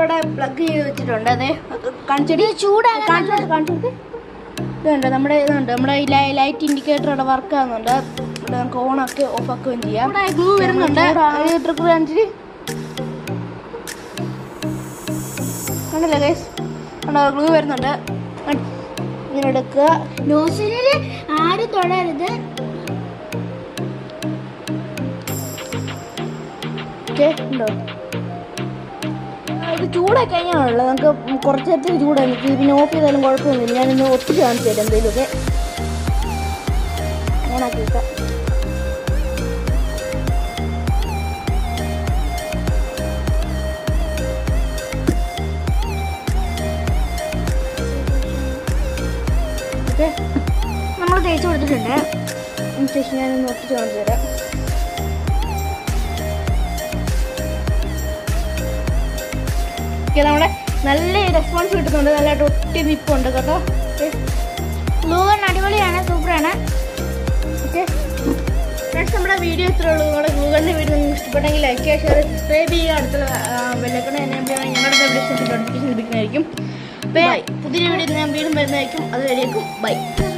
ഇവിടെ പ്ലഗ് ചെയ്ത് വെച്ചിട്ടുണ്ട് അതെ കാണിച്ചടി ചൂടാകാൻ കാണിച്ചു കാണിച്ചു ഇതുണ്ട് നമ്മുടെ ഇതുണ്ട് നമ്മുടെ ഈ ലൈറ്റ് ഇൻഡിക്കേറ്റർ ഇവിടെ വർക്ക് ആകുന്നുണ്ട് ഇവിടെ നമുക്ക് ഓൺ ആക്കി ഓഫ് ആക്കുകയും ചെയ്യാം ഇവിടെ ഗ്ലൂ വരുന്നുണ്ട് ട്രിക്ക് കാണിച്ചിട്ട് കണ്ടല്ലേ ഗൈസ് കണ്ടോ ഗ്ലൂ വരുന്നുണ്ട് കണ്ട്- ഇങ്ങനെ എടുക്കുക നോസിലില് ആരും തൊടരുത് ഓക്കെ ഉണ്ടോ ഇത് ചൂടായി കഴിഞ്ഞാണല്ലോ നമുക്ക് കുറച്ച് നേരത്തേക്ക് ചൂടായി നിൽക്കും പിന്നെ ഓഫ് ചെയ്താലും കുഴപ്പമൊന്നുമില്ല ഞാനിന്ന് ഒത്തിരി കാണിച്ചു തരാം എന്തെങ്കിലുമൊക്കെ ഓണാക്കി വെക്കാം ഓക്കെ നമ്മൾ തേച്ച് കൊടുത്തിട്ടുണ്ട് അതിനുശേഷം ഞാനൊന്ന് ഒട്ടിച്ച് കാണിച്ചു തരാം ഓക്കെ നമ്മുടെ നല്ല റെസ്പോൺസ് കിട്ടുന്നുണ്ട് നല്ലതായിട്ട് ഒട്ടി നിൽപ്പുണ്ട് കേട്ടോ ഓക്കെ ഗ്ലൂ അടിപൊളിയാണ് സൂപ്പറാണ് ഓക്കെ ഫ്രണ്ട്സ് നമ്മുടെ വീഡിയോ ഇത്രേ ഉള്ളൂ നമ്മുടെ ഗൂഗിളിൻ്റെ വീഡിയോ നിങ്ങൾക്ക് ഇഷ്ടപ്പെട്ടെങ്കിൽ ലൈക്ക് ചെയ്യുക ഷെയർ സബ്സ്ക്രൈബ് ചെയ്യുക അടുത്തുള്ള ബെല്ലക്കണ എന്നെ ഞങ്ങളുടെ വീഡിയോസിൻ്റെ നോട്ടിഫിക്കേഷൻ ലഭിക്കുന്നതായിരിക്കും ബൈ പുതിയ വീഡിയോ ഞാൻ വീണ്ടും വരുന്നതായിരിക്കും അതുവരേക്കും ബൈ